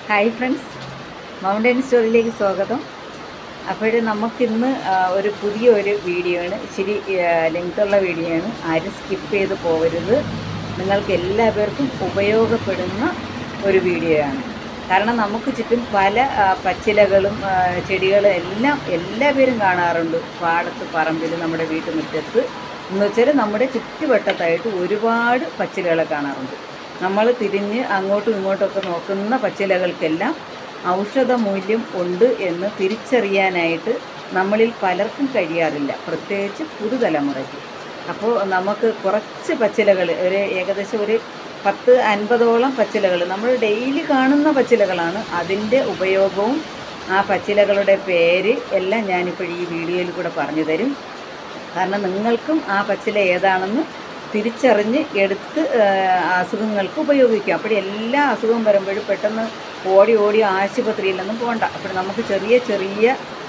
hi friends mountain സ്റ്റോറിയിലേക്ക് സ്വാഗതം അപ്പോൾ നമുക്കിന്ന് ആ, ഒരു പുതിയ ഒരു വീഡിയോ ആണ് ഇച്ചിരി ലെങ്ത്തുള്ള വീഡിയോ ആണ് ആരും സ്കിപ്പ് ചെയ്ത് പോകരുത് നിങ്ങൾക്ക് എല്ലാവർക്കും ഉപയോഗപ്പെടുന്ന ഒരു വീഡിയോ ആണ് കാരണം നമുക്ക് ചുറ്റും പല ആ, പച്ചിലകളും ആ, ചെടികളും എല്ലാം എല്ലാവരും കാണാറുണ്ട് പാടത്ത് പറമ്പിൽ നമ്മുടെ വീട്ടുമുറ്റത്ത് എന്ന് വെച്ചാൽ നമ്മുടെ ചുറ്റുവട്ടത്തായിട്ട് ഒരുപാട് പച്ചിലകളെ കാണാറുണ്ട് നമ്മൾ തിരിഞ്ഞ് അങ്ങോട്ടും ഇങ്ങോട്ടൊക്കെ നോക്കുന്ന പച്ചിലകൾക്കെല്ലാം ഔഷധ മൂല്യം ഉണ്ട് എന്ന് തിരിച്ചറിയാനായിട്ട് നമ്മളിൽ പലർക്കും കഴിയാറില്ല പ്രത്യേകിച്ച് പുതുതലമുറയ്ക്ക് അപ്പോൾ നമുക്ക് കുറച്ച് പച്ചിലകൾ ഒരു ഏകദേശം ഒരു പത്ത് അൻപതോളം പച്ചിലകൾ നമ്മൾ ഡെയിലി കാണുന്ന പച്ചിലകളാണ് അതിൻ്റെ ഉപയോഗവും ആ പച്ചിലകളുടെ പേര് എല്ലാം ഞാനിപ്പോൾ ഈ വീഡിയോയിൽ കൂടെ പറഞ്ഞു തരും കാരണം നിങ്ങൾക്കും ആ പച്ചില ഏതാണെന്ന് തിരിച്ചറിഞ്ഞ് എടുത്ത് ആ, അസുഖങ്ങൾക്ക് ഉപയോഗിക്കാം അപ്പോൾ എല്ലാ അസുഖം വരുമ്പോഴും പെട്ടെന്ന് ഓടി ഓടി ആശുപത്രിയിലൊന്നും പോകണ്ട അപ്പോൾ നമുക്ക് ചെറിയ ചെറിയ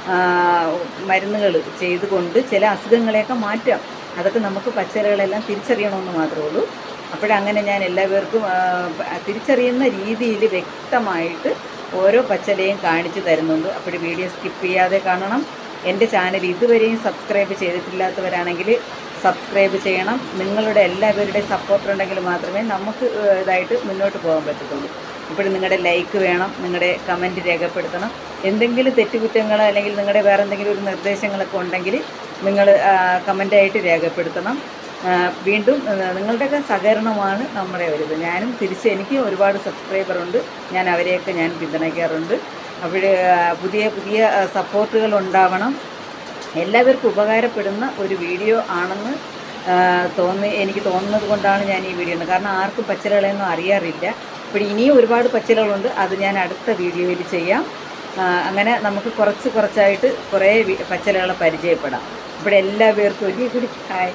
മരുന്നുകൾ ചെയ്തുകൊണ്ട് ചില അസുഖങ്ങളെയൊക്കെ മാറ്റാം അതൊക്കെ നമുക്ക് പച്ചിലകളെല്ലാം തിരിച്ചറിയണമെന്ന് മാത്രമേ ഉള്ളൂ അപ്പോഴങ്ങനെ ഞാൻ എല്ലാവർക്കും ആ, തിരിച്ചറിയുന്ന രീതിയിൽ വ്യക്തമായിട്ട് ഓരോ പച്ചലയും കാണിച്ചു തരുന്നുണ്ട് അപ്പോൾ വീഡിയോ സ്കിപ്പ് ചെയ്യാതെ കാണണം എൻ്റെ ചാനൽ ഇതുവരെയും സബ്സ്ക്രൈബ് ചെയ്തിട്ടില്ലാത്തവരാണെങ്കിൽ സബ്സ്ക്രൈബ് ചെയ്യണം നിങ്ങളുടെ എല്ലാവരുടെയും സപ്പോർട്ട് ഉണ്ടെങ്കിൽ മാത്രമേ നമുക്ക് ഏഹ്, ഇതായിട്ട് മുന്നോട്ട് പോകാൻ പറ്റത്തുള്ളൂ ഇപ്പോഴും നിങ്ങളുടെ ലൈക്ക് വേണം നിങ്ങളുടെ കമൻറ്റ് രേഖപ്പെടുത്തണം എന്തെങ്കിലും തെറ്റുകുറ്റങ്ങൾ അല്ലെങ്കിൽ നിങ്ങളുടെ വേറെ എന്തെങ്കിലും ഒരു നിർദ്ദേശങ്ങളൊക്കെ ഉണ്ടെങ്കിൽ നിങ്ങൾ കമൻ്റായിട്ട് രേഖപ്പെടുത്തണം ആ, വീണ്ടും ആ, നിങ്ങളുടെയൊക്കെ സഹകരണമാണ് നമ്മുടെ ഒരു ഇത് ഞാനും തിരിച്ച് എനിക്ക് ഒരുപാട് സബ്സ്ക്രൈബർ ഉണ്ട് ഞാൻ അവരെയൊക്കെ ഞാൻ പിന്തുണയ്ക്കാറുണ്ട് അപ്പോൾ പുതിയ പുതിയ സപ്പോർട്ടുകൾ ഉണ്ടാവണം എല്ലാവർക്കും ഉപകാരപ്പെടുന്ന ഒരു വീഡിയോ ആണെന്ന് ആ, തോന്നി എനിക്ക് തോന്നുന്നത് കൊണ്ടാണ് ഞാൻ ഈ വീഡിയോ ഇടുന്നത് കാരണം ആർക്കും പച്ചിലകളെയൊന്നും അറിയാറില്ല അപ്പോൾ ഇനിയും ഒരുപാട് പച്ചിലകളുണ്ട് അത് ഞാൻ അടുത്ത വീഡിയോയിൽ ചെയ്യാം ആ, അങ്ങനെ നമുക്ക് കുറച്ച് കുറച്ചായിട്ട് കുറേ വി- പച്ചിലകളെ പരിചയപ്പെടാം ഇവിടെ എല്ലാവർക്കും ഒരു കൂടി ഹായ്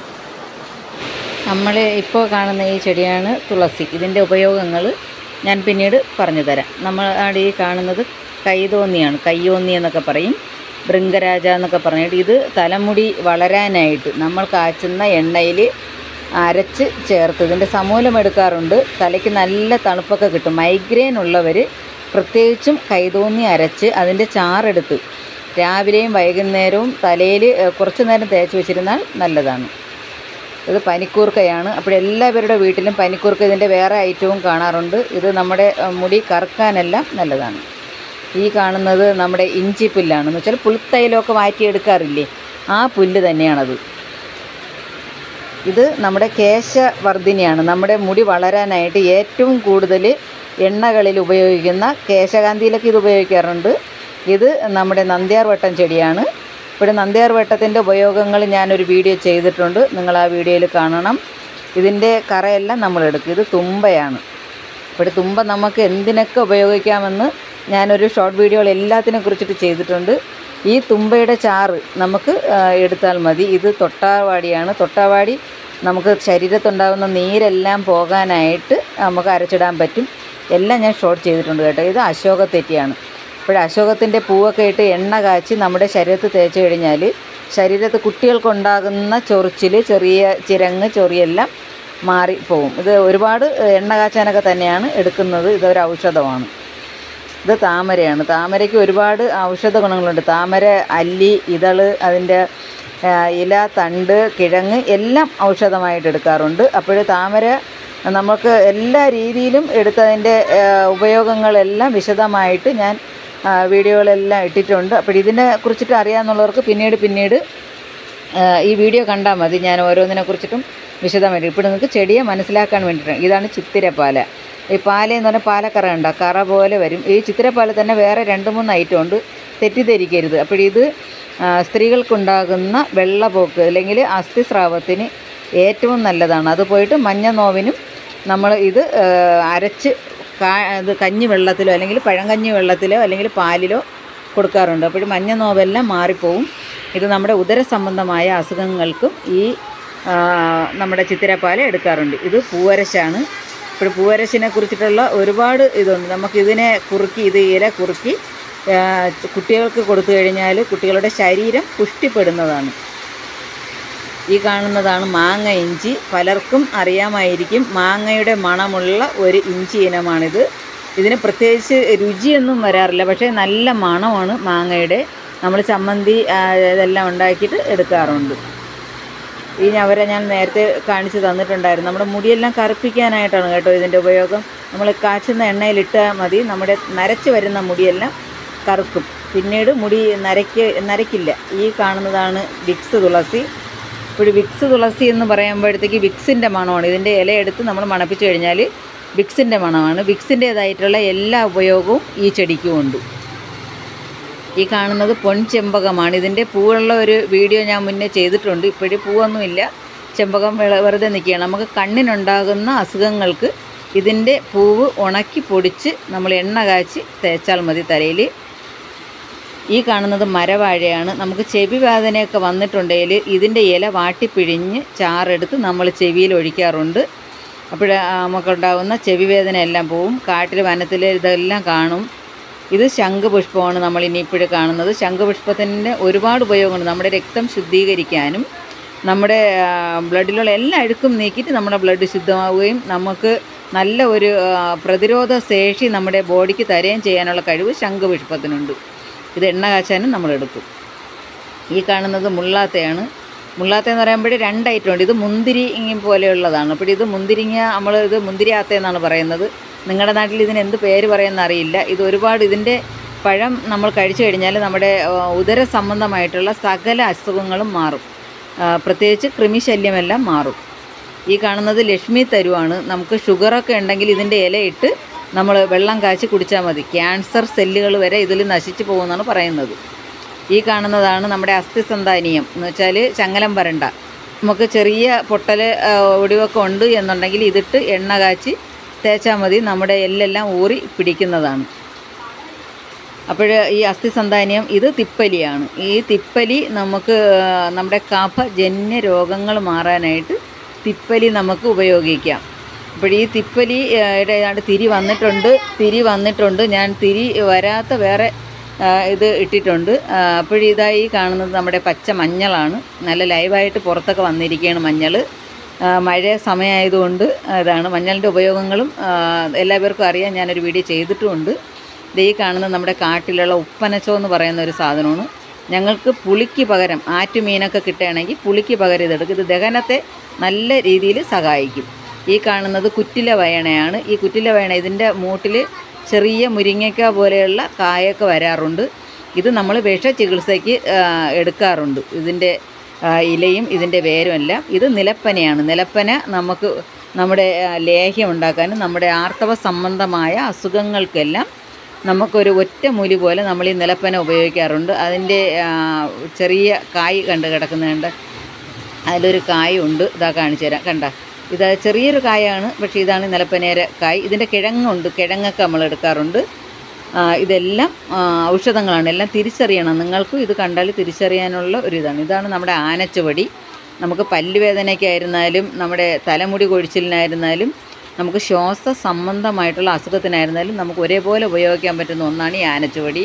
നമ്മൾ ഇപ്പോൾ കാണുന്ന ഈ ചെടിയാണ് തുളസി ഇതിൻ്റെ ഉപയോഗങ്ങൾ ഞാൻ പിന്നീട് പറഞ്ഞു തരാം നമ്മൾ അവിടെ ഈ കാണുന്നത് കൈതോന്നിയാണ് കയ്യോന്നി എന്നൊക്കെ പറയും ഭൃംഗരാജ എന്നൊക്കെ പറഞ്ഞിട്ട് ഇത് തലമുടി വളരാനായിട്ട് നമ്മൾ കാച്ചുന്ന എണ്ണയിൽ അരച്ച് ചേർത്ത് ഇതിൻ്റെ സമൂലം എടുക്കാറുണ്ട് തലയ്ക്ക് നല്ല തണുപ്പൊക്കെ കിട്ടും മൈഗ്രെയിൻ ഉള്ളവർ പ്രത്യേകിച്ചും കൈതോന്നി അരച്ച് അതിൻ്റെ ചാറെടുത്ത് രാവിലെയും വൈകുന്നേരവും തലയിൽ കുറച്ച് നേരം തേച്ച് വെച്ചിരുന്നാൽ നല്ലതാണ് ഇത് പനിക്കൂർക്കയാണ് അപ്പോൾ എല്ലാവരുടെ വീട്ടിലും പനിക്കൂർക്ക ഇതിൻ്റെ വേറെ ഐറ്റവും കാണാറുണ്ട് ഇത് നമ്മുടെ അഹ്, മുടി കറുക്കാനെല്ലാം നല്ലതാണ് ഈ കാണുന്നത് നമ്മുടെ ഇഞ്ചി പുല്ലാണ് എന്ന് വെച്ചാൽ പുൽത്തൈലമൊക്കെ മാറ്റിയെടുക്കാറില്ലേ ആ പുല്ല് തന്നെയാണത് ഇത് നമ്മുടെ കേശവർദ്ധിനിയാണ് നമ്മുടെ മുടി വളരാനായിട്ട് ഏറ്റവും കൂടുതൽ എണ്ണകളിൽ ഉപയോഗിക്കുന്ന കേശകാന്തിയിലൊക്കെ ഇത് ഉപയോഗിക്കാറുണ്ട് ഇത് നമ്മുടെ നന്ദ്യാർ വട്ടം ചെടിയാണ് ഇവിടെ നന്ദ്യാർ വട്ടത്തിൻ്റെ ഉപയോഗങ്ങൾ ഞാനൊരു വീഡിയോ ചെയ്തിട്ടുണ്ട് നിങ്ങൾ ആ വീഡിയോയിൽ കാണണം ഇതിൻ്റെ കറയെല്ലാം നമ്മൾ എടുക്കും ഇത് തുമ്പയാണ് ഇവിടെ തുമ്പ നമുക്ക് എന്തിനൊക്കെ ഉപയോഗിക്കാമെന്ന് ഞാനൊരു ഷോർട്ട് വീഡിയോകൾ എല്ലാത്തിനെ കുറിച്ചിട്ട് ചെയ്തിട്ടുണ്ട് ഈ തുമ്പയുടെ ചാറ് നമുക്ക് ആ, എടുത്താൽ മതി ഇത് തൊട്ടാവാടിയാണ് തൊട്ടാവാടി നമുക്ക് ശരീരത്തുണ്ടാകുന്ന നീരെല്ലാം പോകാനായിട്ട് നമുക്ക് അരച്ചിടാൻ പറ്റും എല്ലാം ഞാൻ ഷോർട്ട് ചെയ്തിട്ടുണ്ട് കേട്ടോ ഇത് അശോകത്തെറ്റിയാണ് ഇപ്പോൾ അശോകത്തിൻ്റെ പൂവൊക്കെ ഇട്ട് എണ്ണ കാച്ചി നമ്മുടെ ശരീരത്തിൽ തേച്ച് കഴിഞ്ഞാൽ ശരീരത്ത് കുട്ടികൾക്കുണ്ടാകുന്ന ചൊറിച്ചിൽ ചെറിയ ചിരങ്ങ് ചൊറിയെല്ലാം മാറിപ്പോവും ഇത് ഒരുപാട് എണ്ണ കാച്ചാനൊക്കെ തന്നെയാണ് എടുക്കുന്നത് ഇതൊരു ഔഷധമാണ് ഇത് താമരയാണ് താമരയ്ക്ക് ഒരുപാട് ഔഷധ ഗുണങ്ങളുണ്ട് താമര അല്ലി ഇതള് അതിൻ്റെ ആ, ഇല തണ്ട് കിഴങ്ങ് എല്ലാം ഔഷധമായിട്ട് എടുക്കാറുണ്ട് അപ്പോൾ താമര നമുക്ക് എല്ലാ രീതിയിലും എടുത്തതിൻ്റെ ആ, ഉപയോഗങ്ങളെല്ലാം വിശദമായിട്ട് ഞാൻ ആ, വീഡിയോകളെല്ലാം ഇട്ടിട്ടുണ്ട് അപ്പോൾ ഇതിനെ കുറിച്ചിട്ട് അറിയാമെന്നുള്ളവർക്ക് പിന്നീട് പിന്നീട് ആ, ഈ വീഡിയോ കണ്ടാൽ മതി ഞാൻ ഓരോന്നിനെ കുറിച്ചിട്ടും വിശദമായിട്ട് ഇപ്പോൾ നിങ്ങൾക്ക് ചെടിയെ മനസ്സിലാക്കാൻ വേണ്ടിയിട്ടാണ് ഇതാണ് ചിത്തിരപ്പാല ഈ പാല എന്ന് പറഞ്ഞാൽ പാലക്കറ ഉണ്ട് കറ പോലെ വരും ഈ ചിത്തിരപ്പാല തന്നെ വേറെ രണ്ട് മൂന്ന് ഐറ്റം ഉണ്ട് തെറ്റിദ്ധരിക്കരുത് അപ്പോൾ ഇത് ആ, സ്ത്രീകൾക്കുണ്ടാകുന്ന വെള്ളപ്പോക്ക് അല്ലെങ്കിൽ അസ്ഥിസ്രാവത്തിന് ഏറ്റവും നല്ലതാണ് അത് പോയിട്ട് മഞ്ഞ നോവിനും നമ്മൾ ഇത് ആ, അരച്ച് കാ ഇത് കഞ്ഞി വെള്ളത്തിലോ അല്ലെങ്കിൽ പഴങ്കഞ്ഞി വെള്ളത്തിലോ അല്ലെങ്കിൽ പാലിലോ കൊടുക്കാറുണ്ട് അപ്പോൾ മഞ്ഞ നോവെല്ലാം മാറിപ്പോവും ഇത് നമ്മുടെ ഉദര സംബന്ധമായ അസുഖങ്ങൾക്കും ഈ ആ, നമ്മുടെ ചിത്തിരപ്പാല എടുക്കാറുണ്ട് ഇത് പൂവരശാണ് ഇപ്പോൾ പൂവരശിനെ കുറിച്ചിട്ടുള്ള ഒരുപാട് ഇതുണ്ട് നമുക്കിതിനെ കുറുക്കി ഇത് ഇല കുറുക്കി ആ, കുട്ടികൾക്ക് കൊടുത്തു കഴിഞ്ഞാൽ കുട്ടികളുടെ ശരീരം പുഷ്ടിപ്പെടുന്നതാണ് ഈ കാണുന്നതാണ് മാങ്ങ ഇഞ്ചി പലർക്കും അറിയാമായിരിക്കും മാങ്ങയുടെ മണമുള്ള ഒരു ഇഞ്ചി ഇനമാണിത് ഇതിന് പ്രത്യേകിച്ച് രുചിയൊന്നും വരാറില്ല പക്ഷേ നല്ല മണമാണ് മാങ്ങയുടെ നമ്മൾ ചമ്മന്തി ആ, ഇതെല്ലാം ഉണ്ടാക്കിയിട്ട് എടുക്കാറുണ്ട് ഈ ഞവര ഞാൻ നേരത്തെ കാണിച്ച് തന്നിട്ടുണ്ടായിരുന്നു നമ്മുടെ മുടിയെല്ലാം കറുപ്പിക്കാനായിട്ടാണ് കേട്ടോ ഇതിൻ്റെ ഉപയോഗം നമ്മൾ കാച്ചുന്ന എണ്ണയിലിട്ടാൽ മതി നമ്മുടെ നരച്ച് വരുന്ന മുടിയെല്ലാം കറുക്കും പിന്നീട് മുടി നരയ്ക്ക് നരയ്ക്കില്ല ഈ കാണുന്നതാണ് വിക്സ് തുളസി ഇപ്പോൾ വിക്സ് തുളസി എന്ന് പറയുമ്പോഴത്തേക്ക് വിക്സിൻ്റെ മണമാണ് ഇതിൻ്റെ ഇലയെടുത്ത് നമ്മൾ മണപ്പിച്ച് കഴിഞ്ഞാൽ വിക്സിൻ്റെ മണമാണ് വിക്സിൻ്റേതായിട്ടുള്ള എല്ലാ ഉപയോഗവും ഈ ചെടിക്കും ഉണ്ട് ഈ കാണുന്നത് പൊൻചെമ്പകമാണ് ഇതിൻ്റെ പൂവുള്ള ഒരു വീഡിയോ ഞാൻ മുന്നേ ചെയ്തിട്ടുണ്ട് ഇപ്പോഴും പൂവൊന്നുമില്ല ചെമ്പകം വെള- വെറുതെ നിൽക്കുകയാണ് നമുക്ക് കണ്ണിനുണ്ടാകുന്ന അസുഖങ്ങൾക്ക് ഇതിൻ്റെ പൂവ് ഉണക്കി പൊടിച്ച് നമ്മൾ എണ്ണ കാച്ചി തേച്ചാൽ മതി തലയിൽ ഈ കാണുന്നത് മരവാഴയാണ് നമുക്ക് ചെവി വേദനയൊക്കെ വന്നിട്ടുണ്ടെങ്കിൽ ഇതിൻ്റെ ഇല വാട്ടിപ്പിഴിഞ്ഞ് ചാറെടുത്ത് നമ്മൾ ചെവിയിൽ ഒഴിക്കാറുണ്ട് അപ്പോൾ നമുക്കുണ്ടാകുന്ന ചെവി വേദന എല്ലാം പോവും കാട്ടിൽ വനത്തിൽ ഇതെല്ലാം കാണും ഇത് ശംഖുപുഷ്പമാണ് നമ്മൾ ഇനി ഇപ്പോഴും കാണുന്നത് ശംഖുപുഷ്പത്തിൻ്റെ ഒരുപാട് ഉപയോഗമുണ്ട് നമ്മുടെ രക്തം ശുദ്ധീകരിക്കാനും നമ്മുടെ ആ, ബ്ലഡിലുള്ള എല്ലാ അഴുക്കും നീക്കിയിട്ട് നമ്മുടെ ബ്ലഡ് ശുദ്ധമാവുകയും നമുക്ക് നല്ല ഒരു ആ, പ്രതിരോധ ശേഷി നമ്മുടെ ബോഡിക്ക് തരുകയും ചെയ്യാനുള്ള കഴിവ് ശംഖുപുഷ്പത്തിനുണ്ട് ഇത് എണ്ണ കാച്ചാനും നമ്മൾ എടുക്കും ഈ കാണുന്നത് മുള്ളാത്തയാണ് മുള്ളാത്ത എന്ന് പറയുമ്പോൾ രണ്ട് ഐറ്റം ഉണ്ട് ഇത് മുന്തിരിങ്ങ പോലെയുള്ളതാണ് അപ്പോൾ ഇത് മുന്തിരിങ്ങ നമ്മൾ ഇത് മുന്തിരിയാത്ത എന്നാണ് പറയുന്നത് നിങ്ങളുടെ നാട്ടിൽ ഇതിന് എന്ത് പേര് പറയുമെന്ന് അറിയില്ല ഇത് ഒരുപാട് ഇതിൻ്റെ പഴം നമ്മൾ കഴിച്ചു കഴിഞ്ഞാൽ നമ്മുടെ ആ, ഉദര സംബന്ധമായിട്ടുള്ള സകല അസുഖങ്ങളും മാറും ആ, പ്രത്യേകിച്ച് കൃമിശല്യമെല്ലാം മാറും ഈ കാണുന്നത് ലക്ഷ്മി തരുവാണ് നമുക്ക് ഷുഗറൊക്കെ ഉണ്ടെങ്കിൽ ഇതിൻ്റെ ഇലയിട്ട് നമ്മൾ വെള്ളം കാച്ചി കുടിച്ചാൽ മതി ക്യാൻസർ സെല്ലുകൾ വരെ ഇതിൽ നശിച്ചു പോകുമെന്നാണ് പറയുന്നത് ഈ കാണുന്നതാണ് നമ്മുടെ അസ്ഥിസന്താനീയം എന്ന് വെച്ചാൽ ചങ്ങലം വരണ്ട നമുക്ക് ചെറിയ പൊട്ടൽ ആ, ഒടിവൊക്കെ ഉണ്ട് എന്നുണ്ടെങ്കിൽ ഇതിട്ട് എണ്ണ കാച്ചി തേച്ചാൽ മതി നമ്മുടെ എല്ലെല്ലാം ഊറി പിടിക്കുന്നതാണ് അപ്പോൾ ഈ അസ്ഥിസന്താനിയം ഇത് തിപ്പലിയാണ് ഈ തിപ്പലി നമുക്ക് ആ, നമ്മുടെ കഫജന്യ രോഗങ്ങൾ മാറാനായിട്ട് തിപ്പലി നമുക്ക് ഉപയോഗിക്കാം അപ്പോൾ ഈ തിപ്പലി ആ, യുടെ ഏതാണ്ട് തിരി വന്നിട്ടുണ്ട് തിരി വന്നിട്ടുണ്ട് ഞാൻ തിരി വരാത്ത വേറെ ആ, ഇത് ഇട്ടിട്ടുണ്ട് അപ്പോൾ ഇതായി കാണുന്നത് നമ്മുടെ പച്ച മഞ്ഞളാണ് നല്ല ലൈവായിട്ട് പുറത്തൊക്കെ വന്നിരിക്കുകയാണ് മഞ്ഞൾ ആ, മഴ സമയമായതുകൊണ്ട് ഇതാണ് മഞ്ഞളിൻ്റെ ഉപയോഗങ്ങളും ആ, എല്ലാവർക്കും അറിയാം ഞാനൊരു വീഡിയോ ചെയ്തിട്ടുമുണ്ട് ദേ ഈ കാണുന്നത് നമ്മുടെ കാട്ടിലുള്ള ഉപ്പനച്ചോ എന്ന് പറയുന്ന ഒരു സാധനമാണ് ഞങ്ങൾക്ക് പുളിക്ക് പകരം ആറ്റുമീനൊക്കെ കിട്ടുകയാണെങ്കിൽ പുളിക്ക് പകരം ഇതെടുക്കും ഇത് ദഹനത്തെ നല്ല രീതിയിൽ സഹായിക്കും ഈ കാണുന്നത് കുറ്റില വയണയാണ് ഈ കുറ്റില വയണ ഇതിൻ്റെ മൂട്ടിൽ ചെറിയ മുരിങ്ങയ്ക്ക പോലെയുള്ള കായൊക്കെ വരാറുണ്ട് ഇത് നമ്മൾ വിഷ ചികിത്സയ്ക്ക് ആ, എടുക്കാറുണ്ട് ഇതിൻ്റെ ആ, ഇലയും ഇതിൻ്റെ വേരും എല്ലാം ഇത് നിലപ്പനയാണ് നിലപ്പന നമുക്ക് നമ്മുടെ ആ, ലേഹ്യം ഉണ്ടാക്കാനും നമ്മുടെ ആർത്തവ സംബന്ധമായ അസുഖങ്ങൾക്കെല്ലാം നമുക്കൊരു ഒറ്റ മൂലി പോലെ നമ്മൾ ഈ നിലപ്പന ഉപയോഗിക്കാറുണ്ട് അതിൻ്റെ ആ, ചെറിയ കായ് കണ്ട് കിടക്കുന്നുണ്ട് അതിലൊരു കായുണ്ട് ഇതാ കാണിച്ചു തരാം കണ്ട ഇത് ചെറിയൊരു കായാണ് പക്ഷേ ഇതാണ് നിലപ്പനേര കായ് ഇതിൻ്റെ കിഴങ്ങുണ്ട് കിഴങ്ങൊക്കെ നമ്മൾ എടുക്കാറുണ്ട് ആ, ഇതെല്ലാം ആ, ഔഷധങ്ങളാണ് എല്ലാം തിരിച്ചറിയണം നിങ്ങൾക്കും ഇത് കണ്ടാൽ തിരിച്ചറിയാനുള്ള ഒരു ഇതാണ് ഇതാണ് നമ്മുടെ ആനച്ചുവടി നമുക്ക് പല്ലുവേദനയ്ക്കായിരുന്നാലും നമ്മുടെ തലമുടി കൊഴിച്ചിലിനായിരുന്നാലും നമുക്ക് ശ്വാസ സംബന്ധമായിട്ടുള്ള അസുഖത്തിനായിരുന്നാലും നമുക്ക് ഒരേപോലെ ഉപയോഗിക്കാൻ പറ്റുന്ന ഒന്നാണ് ഈ ആനച്ചുവടി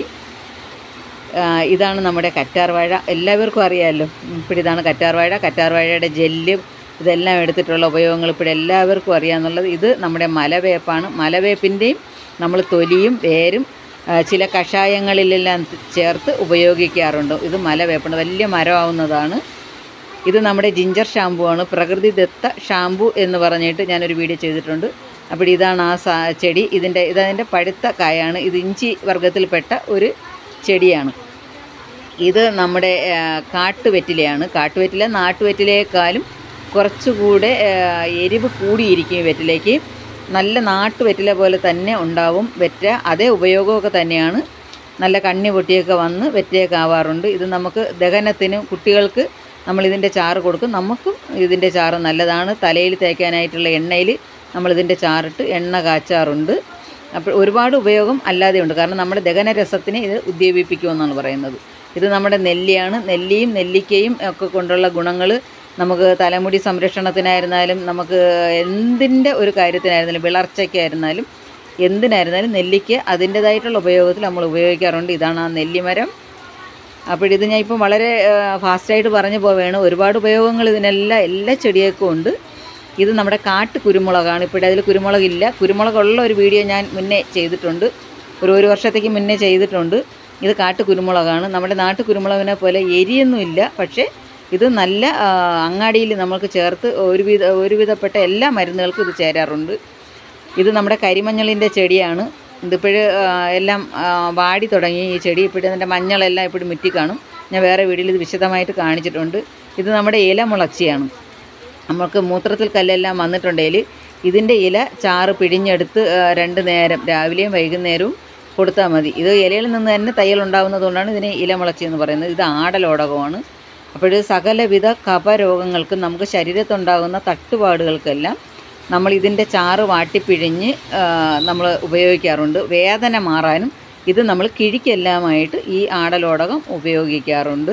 ആ, ഇതാണ് നമ്മുടെ കറ്റാർവാഴ എല്ലാവർക്കും അറിയാമല്ലോ ഇപ്പോൾ ഇതാണ് കറ്റാർവാഴ കറ്റാർവാഴയുടെ ജെല്ല് ഇതെല്ലാം എടുത്തിട്ടുള്ള ഉപയോഗങ്ങൾ ഇപ്പോൾ എല്ലാവർക്കും അറിയാമെന്നുള്ളത് ഇത് നമ്മുടെ മലവേപ്പാണ് മലവേപ്പിൻ്റെയും നമ്മൾ തൊലിയും വേരും ആ, ചില കഷായങ്ങളിലെല്ലാം ചേർത്ത് ഉപയോഗിക്കാറുണ്ട് ഇത് മലവേപ്പാണ് വലിയ മരമാവുന്നതാണ് ഇത് നമ്മുടെ ജിഞ്ചർ ഷാമ്പു ആണ് പ്രകൃതി ദത്ത ഷാമ്പു എന്ന് പറഞ്ഞിട്ട് ഞാനൊരു വീഡിയോ ചെയ്തിട്ടുണ്ട് അപ്പോൾ ഇതാണ് ആ സാ ചെടി ഇതിൻ്റെ ഇതതിൻ്റെ പഴുത്ത കായാണ് ഇത് ഇഞ്ചി വർഗത്തിൽപ്പെട്ട ഒരു ചെടിയാണ് ഇത് നമ്മുടെ ആ, കാട്ടുവെറ്റിലയാണ് കാട്ടുവെറ്റില നാട്ടുവെറ്റിലേക്കാളും കുറച്ചുകൂടെ ആ, എരിവ് കൂടിയിരിക്കും ഈ വെറ്റിലേക്ക് നല്ല നാട്ടുവെറ്റില പോലെ തന്നെ ഉണ്ടാവും വെറ്റ അതേ ഉപയോഗമൊക്കെ തന്നെയാണ് നല്ല കണ്ണി പൊട്ടിയൊക്കെ വന്ന് വെറ്റയൊക്കെ ആവാറുണ്ട് ഇത് നമുക്ക് ദഹനത്തിന് കുട്ടികൾക്ക് നമ്മളിതിൻ്റെ ചാറ് കൊടുക്കും നമുക്കും ഇതിൻ്റെ ചാറ് നല്ലതാണ് തലയിൽ തേക്കാനായിട്ടുള്ള എണ്ണയിൽ നമ്മളിതിൻ്റെ ചാറിട്ട് എണ്ണ കാച്ചാറുണ്ട് അപ്പോൾ ഒരുപാട് ഉപയോഗം അല്ലാതെ ഉണ്ട് കാരണം നമ്മുടെ ദഹനരസത്തിനെ ഇത് ഉദ്ദീപിപ്പിക്കുമെന്നാണ് പറയുന്നത് ഇത് നമ്മുടെ നെല്ലിയാണ് നെല്ലിയും നെല്ലിക്കയും ഒക്കെ കൊണ്ടുള്ള ഗുണങ്ങൾ നമുക്ക് തലമുടി സംരക്ഷണത്തിനായിരുന്നാലും നമുക്ക് എന്തിൻ്റെ ഒരു കാര്യത്തിനായിരുന്നാലും വിളർച്ചയ്ക്കായിരുന്നാലും എന്തിനായിരുന്നാലും നെല്ലിക്ക അതിൻ്റേതായിട്ടുള്ള ഉപയോഗത്തിൽ നമ്മൾ ഉപയോഗിക്കാറുണ്ട് ഇതാണ് ആ നെല്ലിമരം അപ്പോഴിത് ഞാൻ ഇപ്പം വളരെ ഫാസ്റ്റായിട്ട് പറഞ്ഞു പോവുകയാണ് ഒരുപാട് ഉപയോഗങ്ങൾ ഇതിനെല്ലാം എല്ലാ ചെടികൾക്കും ഉണ്ട് ഇത് നമ്മുടെ കാട്ടു കുരുമുളകാണ് ഇപ്പോഴേ അതിൽ കുരുമുളകില്ല കുരുമുളകുള്ള ഒരു വീഡിയോ ഞാൻ മുന്നേ ചെയ്തിട്ടുണ്ട് ഒരു ഒരു വർഷത്തേക്ക് മുന്നേ ചെയ്തിട്ടുണ്ട് ഇത് കാട്ടു കുരുമുളകാണ് നമ്മുടെ നാട്ടു കുരുമുളകിനെ പോലെ എരിയൊന്നുമില്ല പക്ഷേ ഇത് നല്ല ആ, അങ്ങാടിയിൽ നമുക്ക് ചേർത്ത് ഒരുവിധ ഒരുവിധപ്പെട്ട എല്ലാ മരുന്നുകൾക്കും ഇത് ചേരാറുണ്ട് ഇത് നമ്മുടെ കരിമഞ്ഞളിൻ്റെ ചെടിയാണ് ഇതിപ്പോഴ് എല്ലാം ആ, വാടി തുടങ്ങി ഈ ചെടി ഇപ്പോഴും അതിൻ്റെ മഞ്ഞളെല്ലാം ഇപ്പോഴും മുറ്റി കാണും ഞാൻ വേറെ വീഡിയോയിൽ ഇത് വിശദമായിട്ട് കാണിച്ചിട്ടുണ്ട് ഇത് നമ്മുടെ ഇല മുളച്ചിയാണ് നമുക്ക് മൂത്രത്തിൽ കല്ലെല്ലാം വന്നിട്ടുണ്ടെങ്കിൽ ഇതിൻ്റെ ഇല ചാറ് പിഴിഞ്ഞെടുത്ത് ആ, രണ്ട് നേരം രാവിലെയും വൈകുന്നേരവും കൊടുത്താൽ മതി ഇത് ഇലയിൽ നിന്ന് തന്നെ തയ്യൽ ഉണ്ടാകുന്നതുകൊണ്ടാണ് ഇതിനെ ഇല മുളച്ചി എന്ന് പറയുന്നത് ഇത് ആടലോടകമാണ് അപ്പോൾ സകലവിധ കഫരോഗങ്ങൾക്കും നമുക്ക് ശരീരത്തുണ്ടാകുന്ന തട്ടുപാടുകൾക്കെല്ലാം നമ്മൾ ഇതിൻ്റെ ചാറ് വാട്ടിപ്പിഴിഞ്ഞ് നമ്മൾ ഉപയോഗിക്കാറുണ്ട് വേദന മാറാനും ഇത് നമ്മൾ കിഴിക്കെല്ലാമായിട്ട് ഈ ആടലോടകം ഉപയോഗിക്കാറുണ്ട്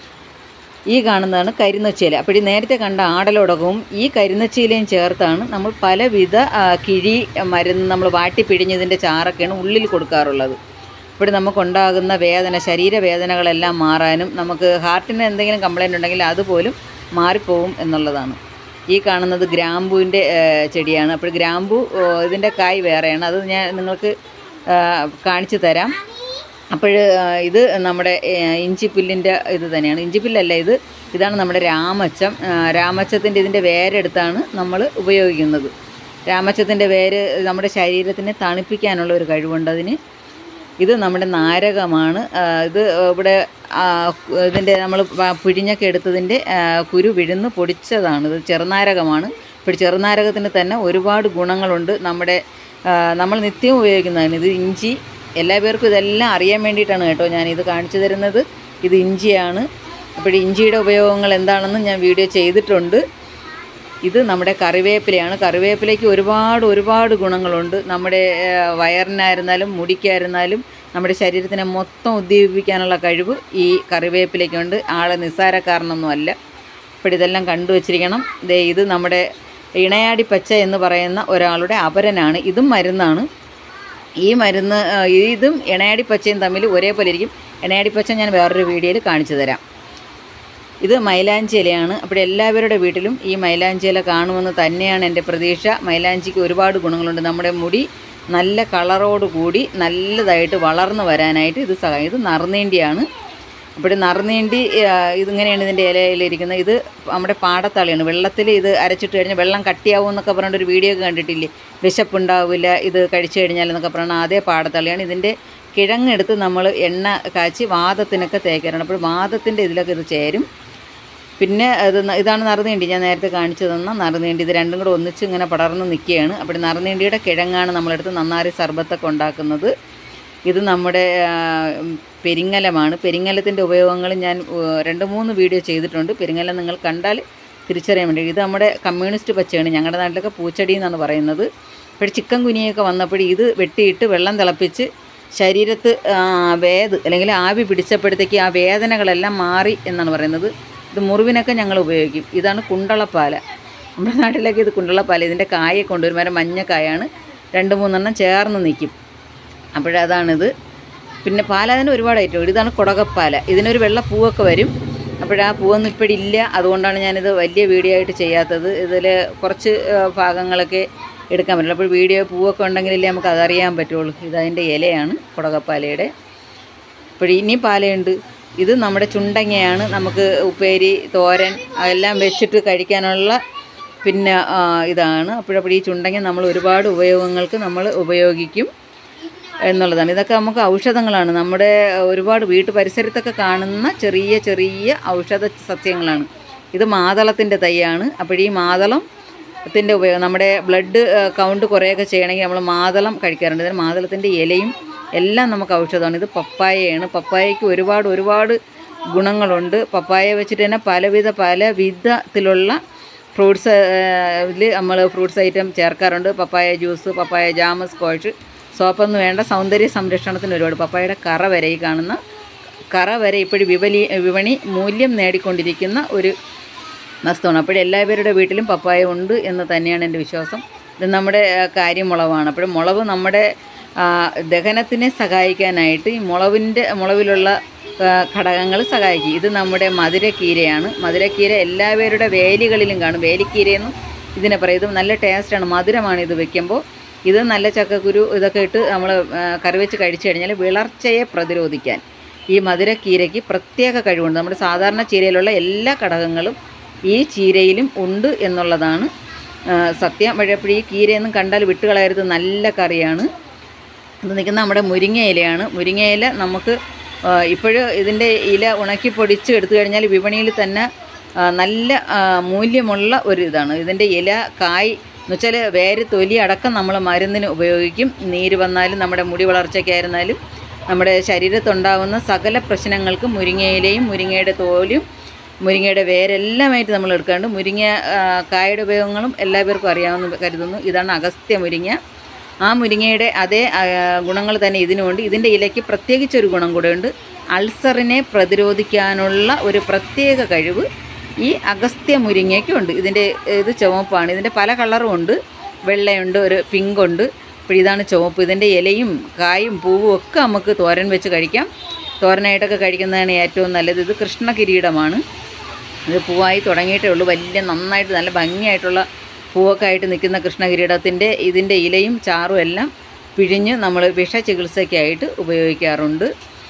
ഈ കാണുന്നതാണ് കരിന്നച്ചീല അപ്പോൾ ഈ നേരത്തെ കണ്ട ആടലോടകവും ഈ കരിന്നച്ചീലയും ചേർത്താണ് നമ്മൾ പലവിധ ആ, കിഴി മരുന്ന് നമ്മൾ വാട്ടിപ്പിഴിഞ്ഞതിൻ്റെ ചാറൊക്കെയാണ് ഉള്ളിൽ കൊടുക്കാറുള്ളത് ഇവിടെ നമുക്കുണ്ടാകുന്ന വേദന ശരീരവേദനകളെല്ലാം മാറാനും നമുക്ക് ഹാർട്ടിന് എന്തെങ്കിലും കംപ്ലൈൻ്റ് ഉണ്ടെങ്കിൽ അതുപോലും മാറിപ്പോവും എന്നുള്ളതാണ് ഈ കാണുന്നത് ഗ്രാമ്പൂവിൻ്റെ ചെടിയാണ് അപ്പോൾ ഗ്രാമ്പൂ ഓ, ഇതിൻ്റെ കായ് വേറെയാണ് അത് ഞാൻ നിങ്ങൾക്ക് ആ, കാണിച്ചു തരാം അപ്പോൾ ഇത് നമ്മുടെ ഏ, ഇഞ്ചിപ്പുല്ലിൻ്റെ ഇത് തന്നെയാണ് ഇഞ്ചിപ്പുല്ലല്ല ഇത് ഇതാണ് നമ്മുടെ രാമച്ചം ആ, രാമച്ചത്തിൻ്റെ ഇതിൻ്റെ വേരെടുത്താണ് നമ്മൾ ഉപയോഗിക്കുന്നത് രാമച്ചത്തിൻ്റെ വേര് നമ്മുടെ ശരീരത്തിനെ തണുപ്പിക്കാനുള്ള ഒരു കഴിവുണ്ട് അതിന് ഇത് നമ്മുടെ നാരകമാണ് ആ, ഇത് ഇവിടെ ആ, ഇതിൻ്റെ നമ്മൾ പിഴിഞ്ഞൊക്കെ എടുത്തതിൻ്റെ ആ, കുരു വിഴുന്ന് പൊടിച്ചതാണ് ഇത് ചെറുനാരകമാണ് ഇപ്പോൾ ചെറുനാരകത്തിന് തന്നെ ഒരുപാട് ഗുണങ്ങളുണ്ട് നമ്മുടെ ആ, നമ്മൾ നിത്യം ഉപയോഗിക്കുന്നതാണ് ഇത് ഇഞ്ചി എല്ലാ പേർക്കും ഇതെല്ലാം അറിയാൻ വേണ്ടിയിട്ടാണ് കേട്ടോ ഞാനിത് കാണിച്ചു തരുന്നത് ഇത് ഇഞ്ചിയാണ് അപ്പോൾ ഇഞ്ചിയുടെ ഉപയോഗങ്ങൾ എന്താണെന്ന് ഞാൻ വീഡിയോ ചെയ്തിട്ടുണ്ട് ഇത് നമ്മുടെ കറിവേപ്പിലയാണ് കറിവേപ്പിലയ്ക്ക് ഒരുപാട് ഒരുപാട് ഗുണങ്ങളുണ്ട് നമ്മുടെ ആ, വയറിനായിരുന്നാലും മുടിക്കായിരുന്നാലും നമ്മുടെ ശരീരത്തിനെ മൊത്തം ഉദ്ദീപിപ്പിക്കാനുള്ള കഴിവ് ഈ കറിവേപ്പിലയ്ക്കുണ്ട് ആളെ നിസ്സാരക്കാരനൊന്നും അല്ല അപ്പോൾ ഇതെല്ലാം കണ്ടു വച്ചിരിക്കണം ദേ ഇത് നമ്മുടെ ഇണയാടി പച്ച എന്ന് പറയുന്ന ഒരാളുടെ അപരനാണ് ഇതും മരുന്നാണ് ഈ മരുന്ന് ആ, ഇതും ഇണയാടി പച്ചയും തമ്മിൽ ഒരേപോലെ ഇരിക്കും ഇണയാടി പച്ച ഞാൻ വേറൊരു വീഡിയോയിൽ കാണിച്ചു തരാം ഇത് മൈലാഞ്ചി ഇലയാണ് അപ്പോൾ എല്ലാവരുടെ വീട്ടിലും ഈ മൈലാഞ്ചി ഇല കാണുമെന്ന് തന്നെയാണ് എൻ്റെ പ്രതീക്ഷ മൈലാഞ്ചിക്ക് ഒരുപാട് ഗുണങ്ങളുണ്ട് നമ്മുടെ മുടി നല്ല കളറോട് കൂടി നല്ലതായിട്ട് വളർന്നു വരാനായിട്ട് ഇത് സഹായം ഇത് നറുനീണ്ടിയാണ് അപ്പോൾ നറുനീണ്ടി ആ, ഇതിങ്ങനെയാണ് ഇതിൻ്റെ ഇലയിലിരിക്കുന്നത് ഇത് നമ്മുടെ പാടത്താളിയാണ് വെള്ളത്തിൽ ഇത് അരച്ചിട്ട് കഴിഞ്ഞാൽ വെള്ളം കട്ടിയാവും എന്നൊക്കെ പറഞ്ഞിട്ട് ഒരു വീഡിയോ ഒക്കെ കണ്ടിട്ടില്ലേ വിശപ്പുണ്ടാവില്ല ഇത് കഴിച്ചു കഴിഞ്ഞാൽ എന്നൊക്കെ പറഞ്ഞാൽ അതേ പാടത്താളിയാണ് ഇതിൻ്റെ കിഴങ്ങെടുത്ത് നമ്മൾ എണ്ണ കാച്ചി വാദത്തിനൊക്കെ തേക്കാറാണ് അപ്പോൾ വാദത്തിൻ്റെ ഇതിലൊക്കെ ഇത് ചേരും പിന്നെ അത് ന- ഇതാണ് നറുനീണ്ടി ഞാൻ നേരത്തെ കാണിച്ചു തന്ന നറുനീണ്ടി ഇത് രണ്ടും കൂടെ ഒന്നിച്ച് ഇങ്ങനെ പടർന്ന് നിൽക്കുകയാണ് അപ്പോൾ നറുനീണ്ടിയുടെ കിഴങ്ങാണ് നമ്മളെടുത്ത് നന്നാരി സർബത്തൊക്കെ ഉണ്ടാക്കുന്നത് ഇത് നമ്മുടെ ആ, ഉം, പെരിങ്ങലമാണ് പെരിങ്ങലത്തിൻ്റെ ഉപയോഗങ്ങൾ ഞാൻ ഉ, രണ്ട് മൂന്ന് വീഡിയോ ചെയ്തിട്ടുണ്ട് പെരിങ്ങലം നിങ്ങൾ കണ്ടാൽ തിരിച്ചറിയാൻ വേണ്ടി ഇത് നമ്മുടെ കമ്മ്യൂണിസ്റ്റ് പച്ചയാണ് ഞങ്ങളുടെ നാട്ടിലൊക്കെ പൂച്ചെടി എന്നാണ് പറയുന്നത് ഇപ്പോൾ ചിക്കൻ കുനിയൊക്കെ വന്നപ്പോൾ ഇത് വെട്ടിയിട്ട് വെള്ളം തിളപ്പിച്ച് ശരീരത്ത് ആ, വേത് അല്ലെങ്കിൽ ആവി പിടിച്ചപ്പോഴത്തേക്ക് ആ വേദനകളെല്ലാം മാറി എന്നാണ് പറയുന്നത് ഇത് മുറിവിനൊക്കെ ഞങ്ങൾ ഉപയോഗിക്കും ഇതാണ് കുണ്ടളപ്പാല നമ്മുടെ നാട്ടിലൊക്കെ ഇത് കുണ്ടളപ്പാല ഇതിൻ്റെ കായ കൊണ്ടുവരും വരെ മഞ്ഞ കായാണ് രണ്ട് മൂന്നെണ്ണം ചേർന്ന് നിൽക്കും അപ്പോഴതാണിത് പിന്നെ പാല അതിന് ഒരുപാട് ഐറ്റം ഉണ്ട് ഇതാണ് കുടകപ്പാല ഇതിനൊരു വെള്ള പൂവൊക്കെ വരും അപ്പോഴാ പൂവൊന്നും ഇപ്പോഴില്ല അതുകൊണ്ടാണ് ഞാനിത് വലിയ വീഡിയോ ആയിട്ട് ചെയ്യാത്തത് ഇതിൽ കുറച്ച് ആ, ഭാഗങ്ങളൊക്കെ എടുക്കാൻ പറ്റില്ല അപ്പോൾ വീഡിയോ പൂവൊക്കെ ഉണ്ടെങ്കിലല്ലേ നമുക്ക് അതറിയാൻ പറ്റുള്ളൂ ഇതതിൻ്റെ ഇലയാണ് കുടകപ്പാലയുടെ അപ്പോൾ ഇനിയും പാലയുണ്ട് ഇത് നമ്മുടെ ചുണ്ടങ്ങയാണ് നമുക്ക് ഉപ്പേരി തോരൻ അതെല്ലാം വെച്ചിട്ട് കഴിക്കാനുള്ള പിന്നെ ആ, ഇതാണ് അപ്പോഴപ്പോൾ ഈ ചുണ്ടങ്ങ നമ്മൾ ഒരുപാട് ഉപയോഗങ്ങൾക്ക് നമ്മൾ ഉപയോഗിക്കും എന്നുള്ളതാണ് ഇതൊക്കെ നമുക്ക് ഔഷധങ്ങളാണ് നമ്മുടെ ഒരുപാട് വീട്ടു പരിസരത്തൊക്കെ കാണുന്ന ചെറിയ ചെറിയ ഔഷധ സസ്യങ്ങളാണ് ഇത് മാതളത്തിൻ്റെ തൈയാണ് അപ്പോൾ ഈ മാതളം ത്തിൻ്റെ ഉപയോഗം നമ്മുടെ ബ്ലഡ് കൗണ്ട് കുറേയൊക്കെ ചെയ്യണമെങ്കിൽ നമ്മൾ മാതളം കഴിക്കാറുണ്ട് ഇതിന് മാതളത്തിൻ്റെ ഇലയും എല്ലാം നമുക്ക് ഔഷധമാണ് ഇത് പപ്പായയാണ് പപ്പായയ്ക്ക് ഒരുപാട് ഒരുപാട് ഗുണങ്ങളുണ്ട് പപ്പായ വെച്ചിട്ട് തന്നെ പലവിധ പല വിധത്തിലുള്ള ഫ്രൂട്ട്സ് ഇതിൽ നമ്മൾ ഫ്രൂട്ട്സ് ഐറ്റം ചേർക്കാറുണ്ട് papaya juice papaya jam squash സോപ്പൊന്നും വേണ്ട സൗന്ദര്യ സംരക്ഷണത്തിന് ഒരുപാട് പപ്പായയുടെ കറ വരെ ഈ കാണുന്ന കറ വരെ ഇപ്പോഴും വിപലി വിപണി മൂല്യം നേടിക്കൊണ്ടിരിക്കുന്ന ഒരു വസ്തുവാണ് അപ്പോൾ എല്ലാവരുടെ വീട്ടിലും പപ്പായ ഉണ്ട് എന്ന് തന്നെയാണ് എൻ്റെ വിശ്വാസം ഇത് നമ്മുടെ ആ, കാര്യമുളവാണ് അപ്പോൾ മുളവ് നമ്മുടെ ആ, ദഹനത്തിനെ സഹായിക്കാനായിട്ട് ഈ മുളവിൻ്റെ മുളവിലുള്ള ഘടകങ്ങൾ സഹായിക്കും ഇത് നമ്മുടെ മധുരക്കീരയാണ് മധുരക്കീര എല്ലാവരുടെ വേലികളിലും കാണും വേലിക്കീരയെന്നും ഇതിനെ പറയും ഇത് നല്ല ടേസ്റ്റാണ് മധുരമാണ് ഇത് വെക്കുമ്പോൾ ഇത് നല്ല ചക്കക്കുരു ഇതൊക്കെ ഇട്ട് നമ്മൾ കറി വെച്ച് കഴിച്ചു കഴിഞ്ഞാൽ വിളർച്ചയെ പ്രതിരോധിക്കാൻ ഈ മധുരക്കീരയ്ക്ക് പ്രത്യേക കഴിവുണ്ട് നമ്മുടെ സാധാരണ ചീരയിലുള്ള എല്ലാ ഘടകങ്ങളും ഈ ചീരയിലും ഉണ്ട് എന്നുള്ളതാണ് ആ, സത്യം വഴിയപ്പോഴും ഈ കീരയൊന്നും കണ്ടാൽ വിട്ടുകളയരുത് നല്ല കറിയാണ് ഇത് നിൽക്കുന്ന നമ്മുടെ മുരിങ്ങ ഇലയാണ് മുരിങ്ങ ഇല നമുക്ക് ഇപ്പോഴും ഇതിൻ്റെ ഇല ഉണക്കി പൊടിച്ച് എടുത്തു കഴിഞ്ഞാൽ വിപണിയിൽ തന്നെ ആ, നല്ല ആ, മൂല്യമുള്ള ഒരു ഇതാണ് ഇതിൻ്റെ ഇല കായ് എന്ന് വെച്ചാൽ വേര് തൊലി അടക്കം നമ്മൾ മരുന്നിന് ഉപയോഗിക്കും നീര് വന്നാലും നമ്മുടെ മുടി വളർച്ചയ്ക്കായിരുന്നാലും നമ്മുടെ ശരീരത്തുണ്ടാകുന്ന സകല പ്രശ്നങ്ങൾക്കും മുരിങ്ങയിലയും മുരിങ്ങയുടെ തോലും മുരിങ്ങയുടെ വേരെല്ലാമായിട്ട് നമ്മൾ എടുക്കാറുണ്ട് മുരിങ്ങ ആ, കായുടെ ഉപയോഗങ്ങളും എല്ലാവർക്കും അറിയാമെന്ന് കരുതുന്നു ഇതാണ് അഗസ്ത്യ മുരിങ്ങ ആ മുരിങ്ങയുടെ അതേ ഗുണങ്ങൾ തന്നെ ഇതിനുമുണ്ട് ഇതിൻ്റെ ഇലയ്ക്ക് പ്രത്യേകിച്ചൊരു ഗുണം കൂടെയുണ്ട് അൾസറിനെ പ്രതിരോധിക്കാനുള്ള ഒരു പ്രത്യേക കഴിവ് ഈ അഗസ്ത്യ മുരിങ്ങയ്ക്കുണ്ട് ഇതിൻ്റെ ഇത് ചുവപ്പാണ് ഇതിൻ്റെ പല കളറും ഉണ്ട് വെള്ളയുണ്ട് ഒരു പിങ്ക് ഉണ്ട് അപ്പോൾ ഇതാണ് ചുവപ്പ് ഇതിൻ്റെ ഇലയും കായും പൂവും ഒക്കെ നമുക്ക് തോരൻ വെച്ച് കഴിക്കാം തോരനായിട്ടൊക്കെ കഴിക്കുന്നതാണ് ഏറ്റവും നല്ലത് ഇത് കൃഷ്ണ കിരീടമാണ് ഇത് പൂവായി തുടങ്ങിയിട്ടേ ഉള്ളൂ വലിയ നന്നായിട്ട് നല്ല ഭംഗിയായിട്ടുള്ള പൂവൊക്കെ ആയിട്ട് നിൽക്കുന്ന കൃഷ്ണകിരീടത്തിൻ്റെ ഇതിൻ്റെ ഇലയും ചാറും എല്ലാം പിഴിഞ്ഞ് നമ്മൾ വിഷ ചികിത്സയ്ക്കായിട്ട് ഉപയോഗിക്കാറുണ്ട്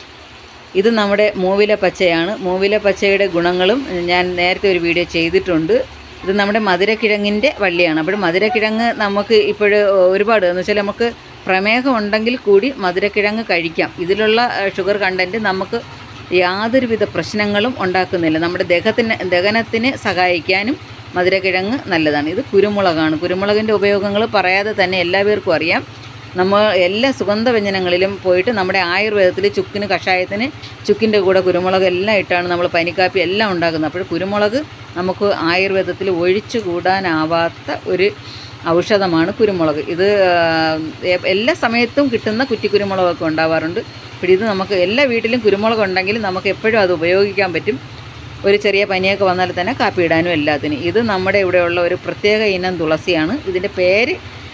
ഇത് നമ്മുടെ മൂവില പച്ചയാണ് മൂവില പച്ചയുടെ ഗുണങ്ങളും ഞാൻ നേരത്തെ ഒരു വീഡിയോ ചെയ്തിട്ടുണ്ട് ഇത് നമ്മുടെ മധുരക്കിഴങ്ങിൻ്റെ വള്ളിയാണ് അപ്പോൾ മധുരക്കിഴങ്ങ് നമുക്ക് ഇപ്പോൾ ഒരുപാട് എന്ന് വെച്ചാൽ നമുക്ക് പ്രമേഹം ഉണ്ടെങ്കിൽ കൂടി മധുരക്കിഴങ്ങ് കഴിക്കാം ഇതിലുള്ള ഏഹ്, ഷുഗർ കണ്ടൻറ്റ് നമുക്ക് യാതൊരുവിധ പ്രശ്നങ്ങളും ഉണ്ടാക്കുന്നില്ല നമ്മുടെ ദഹത്തിന് ദഹനത്തിന് സഹായിക്കാനും മധുരക്കിഴങ്ങ് നല്ലതാണ് ഇത് കുരുമുളകാണ് കുരുമുളകിൻ്റെ ഉപയോഗങ്ങൾ പറയാതെ തന്നെ എല്ലാവർക്കും അറിയാം നമ്മൾ എല്ലാ സുഗന്ധ വ്യഞ്ജനങ്ങളിലും പോയിട്ട് നമ്മുടെ ആയുർവേദത്തിൽ ചുക്കിന് കഷായത്തിന് ചുക്കിൻ്റെ കൂടെ കുരുമുളക് എല്ലാം ഇട്ടാണ് നമ്മൾ പനിക്കാപ്പി എല്ലാം ഉണ്ടാക്കുന്നത് അപ്പോൾ കുരുമുളക് നമുക്ക് ആയുർവേദത്തിൽ ഒഴിച്ചു കൂടാനാവാത്ത ഒരു ഔഷധമാണ് കുരുമുളക് ഇത് ആ, എ- എല്ലാ സമയത്തും കിട്ടുന്ന കുറ്റിക്കുരുമുളകൊക്കെ ഉണ്ടാവാറുണ്ട് അപ്പോൾ ഇത് നമുക്ക് എല്ലാ വീട്ടിലും കുരുമുളക് ഉണ്ടെങ്കിൽ നമുക്ക് എപ്പോഴും അത് ഉപയോഗിക്കാൻ പറ്റും ഒരു ചെറിയ പനിയൊക്കെ വന്നാൽ തന്നെ കാപ്പി ഇടാനും എല്ലാത്തിനും ഇത് നമ്മുടെ ഇവിടെയുള്ള ഒരു പ്രത്യേക ഇനം തുളസിയാണ് ഇതിൻ്റെ പേര്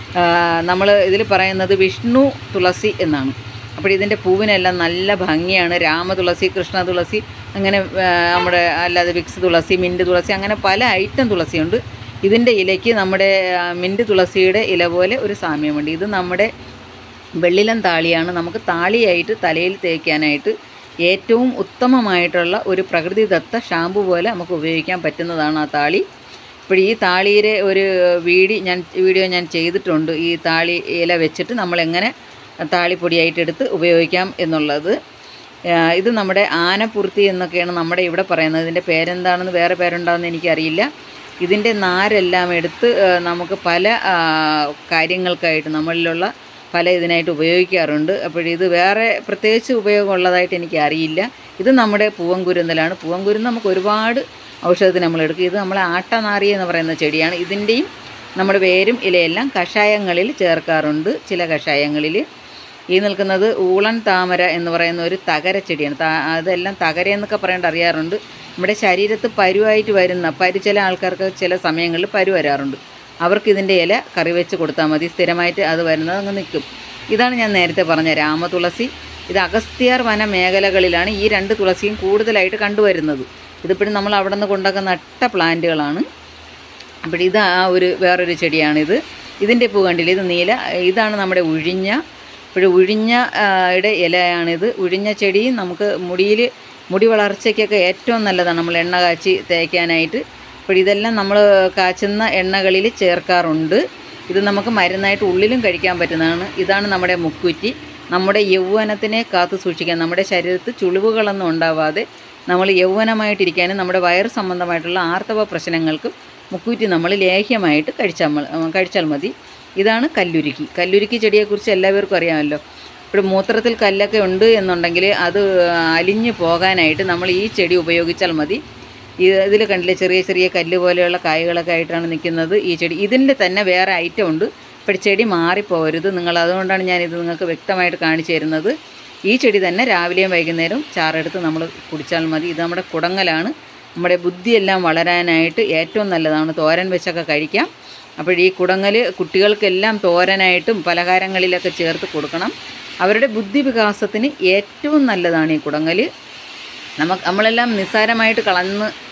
നമ്മൾ ഇതിൽ പറയുന്നത് വിഷ്ണു തുളസി എന്നാണ് അപ്പോൾ ഇതിൻ്റെ പൂവിനെല്ലാം നല്ല ഭംഗിയാണ് രാമ തുളസി കൃഷ്ണ തുളസി അങ്ങനെ ആ, നമ്മുടെ അല്ലാതെ വിക്സ് തുളസി മിൻറ്റ് തുളസി അങ്ങനെ പല ഐറ്റം തുളസിയുണ്ട് ഇതിൻ്റെ ഇലയ്ക്ക് നമ്മുടെ ആ, മിൻറ്റ് തുളസിയുടെ ഇല പോലെ ഒരു സാമ്യമുണ്ട് ഇത് നമ്മുടെ വെള്ളിലം താളിയാണ് നമുക്ക് താളിയായിട്ട് തലയിൽ തേക്കാനായിട്ട് ഏറ്റവും ഉത്തമമായിട്ടുള്ള ഒരു പ്രകൃതിദത്ത ഷാമ്പു പോലെ നമുക്ക് ഉപയോഗിക്കാൻ പറ്റുന്നതാണ് ആ താളി ഇപ്പോൾ ഈ താളിയുടെ ഒരു വീഡിയോ ഞാൻ വീഡിയോ ഞാൻ ചെയ്തിട്ടുണ്ട് ഈ താളി ഇല വെച്ചിട്ട് നമ്മളെങ്ങനെ താളിപ്പൊടിയായിട്ട് എടുത്ത് ഉപയോഗിക്കാം എന്നുള്ളത് ആ, ഇത് നമ്മുടെ ആനപ്പുർത്തി എന്നൊക്കെയാണ് നമ്മുടെ ഇവിടെ പറയുന്നത് ഇതിൻ്റെ പേരെന്താണെന്ന് വേറെ പേരുണ്ടാകുന്ന എനിക്കറിയില്ല ഇതിൻ്റെ നാരെല്ലാം എടുത്ത് ആ, നമുക്ക് പല ആ, കാര്യങ്ങൾക്കായിട്ട് നമ്മളിലുള്ള പല ഇതിനായിട്ട് ഉപയോഗിക്കാറുണ്ട് അപ്പോഴിത് വേറെ പ്രത്യേകിച്ച് ഉപയോഗമുള്ളതായിട്ട് എനിക്ക് അറിയില്ല ഇത് നമ്മുടെ പൂവൻകുരുന്തലാണ് പൂവൻകുരുന്ന് നമുക്ക് ഒരുപാട് ഔഷധത്തിന് നമ്മൾ എടുക്കും ഇത് നമ്മളെ ആട്ടനാറി എന്ന് പറയുന്ന ചെടിയാണ് ഇതിൻ്റെയും നമ്മുടെ വേരും ഇലയെല്ലാം കഷായങ്ങളിൽ ചേർക്കാറുണ്ട് ചില കഷായങ്ങളിൽ ഈ നിൽക്കുന്നത് ഊളൻ താമര എന്ന് പറയുന്ന ഒരു തകര ചെടിയാണ് താ അതെല്ലാം തകര എന്നൊക്കെ പറയേണ്ട അറിയാറുണ്ട് നമ്മുടെ ശരീരത്ത് പരുവായിട്ട് വരുന്ന പരു ചില ആൾക്കാർക്ക് ചില സമയങ്ങളിൽ പരു വരാറുണ്ട് അവർക്ക് ഇതിൻ്റെ ഇല കറി വെച്ച് കൊടുത്താൽ മതി സ്ഥിരമായിട്ട് അത് വരുന്നത് അങ്ങ് നിൽക്കും ഇതാണ് ഞാൻ നേരത്തെ പറഞ്ഞ രാമതുളസി ഇത് അഗസ്ത്യാർ വന മേഖലകളിലാണ് ഈ രണ്ട് തുളസിയും കൂടുതലായിട്ട് കണ്ടുവരുന്നത് ഇതിപ്പോഴും നമ്മൾ അവിടെ നിന്ന് കൊണ്ടൊക്കെ നട്ട പ്ലാന്റുകളാണ് അപ്പോൾ ഇത് ആ ഒരു വേറൊരു ചെടിയാണിത് ഇതിൻ്റെ പൂ കണ്ടില്ല ഇത് നീല ഇതാണ് നമ്മുടെ ഉഴിഞ്ഞ ഇപ്പോൾ ഉഴിഞ്ഞ ആ, യുടെ ഇലയാണിത് ഉഴിഞ്ഞ ചെടി നമുക്ക് മുടിയിൽ മുടി വളർച്ചയ്ക്കൊക്കെ ഏറ്റവും നല്ലതാണ് നമ്മൾ എണ്ണ കാച്ചി തേക്കാനായിട്ട് അപ്പോൾ ഇതെല്ലാം നമ്മൾ കാച്ചുന്ന എണ്ണകളിൽ ചേർക്കാറുണ്ട് ഇത് നമുക്ക് മരുന്നായിട്ട് ഉള്ളിലും കഴിക്കാൻ പറ്റുന്നതാണ് ഇതാണ് നമ്മുടെ മുക്കുറ്റി നമ്മുടെ യൗവനത്തിനെ കാത്തു സൂക്ഷിക്കാൻ നമ്മുടെ ശരീരത്ത് ചുളിവുകളൊന്നും ഉണ്ടാവാതെ നമ്മൾ യൗവനമായിട്ടിരിക്കാനും നമ്മുടെ വയറ് സംബന്ധമായിട്ടുള്ള ആർത്തവ പ്രശ്നങ്ങൾക്കും മുക്കൂറ്റി നമ്മൾ ലേഹ്യമായിട്ട് കഴിച്ചാൽ മ- ആ, കഴിച്ചാൽ മതി ഇതാണ് കല്ലുരുക്കി കല്ലുരുക്കി ചെടിയെക്കുറിച്ച് എല്ലാവർക്കും അറിയാമല്ലോ ഇപ്പോൾ മൂത്രത്തിൽ കല്ലൊക്കെ ഉണ്ട് എന്നുണ്ടെങ്കിൽ അത് അലിഞ്ഞു പോകാനായിട്ട് നമ്മൾ ഈ ചെടി ഉപയോഗിച്ചാൽ മതി ഇതിൽ കണ്ടില്ലേ ചെറിയ ചെറിയ കല്ല് പോലെയുള്ള കായ്കളൊക്കെ ആയിട്ടാണ് നിൽക്കുന്നത് ഈ ചെടി ഇതിൻ്റെ തന്നെ വേറെ ഐറ്റം ഉണ്ട് ഇപ്പോൾ ചെടി മാറിപ്പോകരുത് നിങ്ങൾ അതുകൊണ്ടാണ് ഞാനിത് നിങ്ങൾക്ക് വ്യക്തമായിട്ട് കാണിച്ചു തരുന്നത് ഈ ചെടി തന്നെ രാവിലെയും വൈകുന്നേരവും ചാറെടുത്ത് നമ്മൾ കുടിച്ചാൽ മതി ഇത് നമ്മുടെ കുടങ്ങലാണ് നമ്മുടെ ബുദ്ധിയെല്ലാം വളരാനായിട്ട് ഏറ്റവും നല്ലതാണ് തോരൻ വെച്ചൊക്കെ കഴിക്കാം അപ്പോൾ ഈ കുടങ്ങൽ കുട്ടികൾക്കെല്ലാം തോരനായിട്ടും പലഹാരങ്ങളിലൊക്കെ ചേർത്ത് കൊടുക്കണം അവരുടെ ബുദ്ധി വികാസത്തിന് ഏറ്റവും നല്ലതാണ് ഈ കുടങ്ങൽ നമുക്ക് നമ്മളെല്ലാം നിസ്സാരമായിട്ട് കളഞ്ഞ്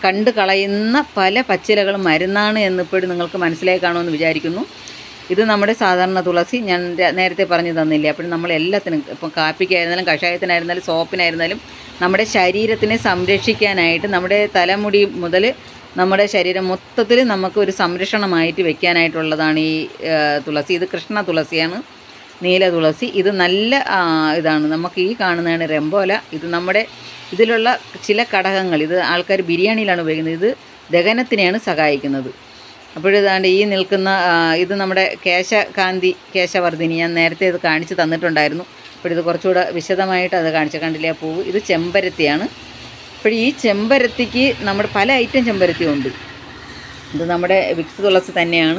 കണ്ട് കളയുന്ന പല പച്ചിലകളും മരുന്നാണ് എന്നിപ്പോഴും നിങ്ങൾക്ക് മനസ്സിലായി കാണുമെന്ന് വിചാരിക്കുന്നു ഇത് നമ്മുടെ സാധാരണ തുളസി ഞാൻ ര- നേരത്തെ പറഞ്ഞു തന്നില്ലേ അപ്പോൾ നമ്മൾ എല്ലാത്തിനും ഇപ്പം കാപ്പിക്കായിരുന്നാലും കഷായത്തിനായിരുന്നാലും സോപ്പിനായിരുന്നാലും നമ്മുടെ ശരീരത്തിനെ സംരക്ഷിക്കാനായിട്ട് നമ്മുടെ തലമുടി മുതൽ നമ്മുടെ ശരീരം മൊത്തത്തിൽ നമുക്ക് ഒരു സംരക്ഷണമായിട്ട് വെക്കാനായിട്ടുള്ളതാണ് ഈ ആ, തുളസി ഇത് കൃഷ്ണ തുളസിയാണ് നീല തുളസി ഇത് നല്ല ആ, ഇതാണ് നമുക്ക് ഈ കാണുന്നതാണ് രംബോല ഇത് നമ്മുടെ ഇതിലുള്ള ചില ഘടകങ്ങൾ ഇത് ആൾക്കാർ ബിരിയാണിയിലാണ് ഉപയോഗിക്കുന്നത് ഇത് ദഹനത്തിനെയാണ് സഹായിക്കുന്നത് അപ്പോഴിതാണ്ട് ഈ നിൽക്കുന്ന ആ, ഇത് നമ്മുടെ കേശകാന്തി കേശവർദ്ധിനി ഞാൻ നേരത്തെ ഇത് കാണിച്ച് തന്നിട്ടുണ്ടായിരുന്നു അപ്പോൾ ഇത് കുറച്ചുകൂടെ വിശദമായിട്ട് അത് കാണിച്ചു കണ്ടില്ലേ ആ പൂവ് ഇത് ചെമ്പരത്തിയാണ് അപ്പോൾ ഈ ചെമ്പരത്തിക്ക് നമ്മുടെ പല ഐറ്റം ചെമ്പരത്തി ഉണ്ട് ഇത് നമ്മുടെ വിക്സ് തുളസി തന്നെയാണ്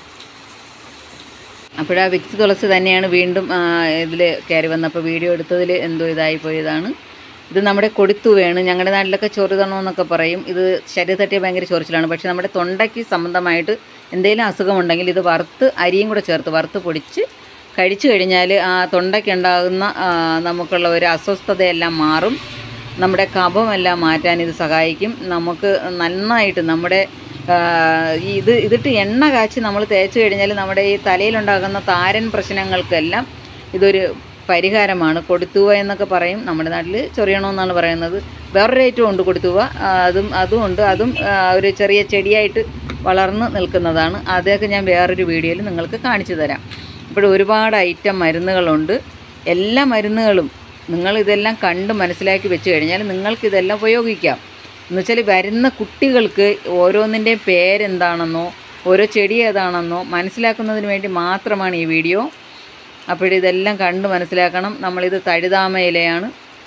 അപ്പോഴാ വിക്സ് തുളസി തന്നെയാണ് വീണ്ടും ഇതിൽ കയറി വന്നപ്പോൾ വീഡിയോ എടുത്തതിൽ എന്തോ ഇതായി പോയതാണ് ഇത് നമ്മുടെ കൊടിത്തുവയാണ് ഞങ്ങളുടെ നാട്ടിലൊക്കെ ചൊറുതണം എന്നൊക്കെ പറയും ഇത് ശരീരം തട്ടിയ ഭയങ്കര ചൊറിച്ചിലാണ് പക്ഷേ നമ്മുടെ തൊണ്ടയ്ക്ക് സംബന്ധമായിട്ട് എന്തെങ്കിലും അസുഖമുണ്ടെങ്കിൽ ഇത് വറുത്ത് അരിയും കൂടെ ചേർത്ത് വറുത്ത് പൊടിച്ച് കഴിച്ചു കഴിഞ്ഞാൽ ആ തൊണ്ടയ്ക്കുണ്ടാകുന്ന ആ, നമുക്കുള്ള ഒരു അസ്വസ്ഥതയെല്ലാം മാറും നമ്മുടെ കഫമെല്ലാം മാറ്റാൻ ഇത് സഹായിക്കും നമുക്ക് നന്നായിട്ട് നമ്മുടെ ആ, ഈ ഇത് ഇതിട്ട് എണ്ണ കാച്ചി നമ്മൾ തേച്ച് കഴിഞ്ഞാൽ നമ്മുടെ ഈ തലയിലുണ്ടാകുന്ന താരൻ പ്രശ്നങ്ങൾക്കെല്ലാം ഇതൊരു പരിഹാരമാണ് കൊടുത്തുവ എന്നൊക്കെ പറയും നമ്മുടെ നാട്ടിൽ ചൊറിയണമെന്നാണ് പറയുന്നത് വേറൊരു ഐറ്റം ഉണ്ട് കൊടുത്തുവ ആ, അതും അതും ഉണ്ട് അതും ആ, ഒരു ചെറിയ ചെടിയായിട്ട് വളർന്ന് നിൽക്കുന്നതാണ് അതൊക്കെ ഞാൻ വേറൊരു വീഡിയോയിൽ നിങ്ങൾക്ക് കാണിച്ചു തരാം ഇപ്പോൾ ഒരുപാട് ഐറ്റം മരുന്നുകളുണ്ട് എല്ലാ മരുന്നുകളും നിങ്ങൾ ഇതെല്ലാം കണ്ട് മനസ്സിലാക്കി വെച്ച് കഴിഞ്ഞാൽ നിങ്ങൾക്ക് ഇതെല്ലാം ഉപയോഗിക്കാം എന്ന് വെച്ചാൽ വരുന്ന കുട്ടികൾക്ക് ഓരോന്നിൻ്റെയും പേരെന്താണെന്നോ ഓരോ ചെടി ഏതാണെന്നോ മനസ്സിലാക്കുന്നതിന് വേണ്ടി മാത്രമാണ് ഈ വീഡിയോ അപ്പോഴിതെല്ലാം കണ്ട് മനസ്സിലാക്കണം നമ്മളിത് തഴുതാമ ഇലയാണ്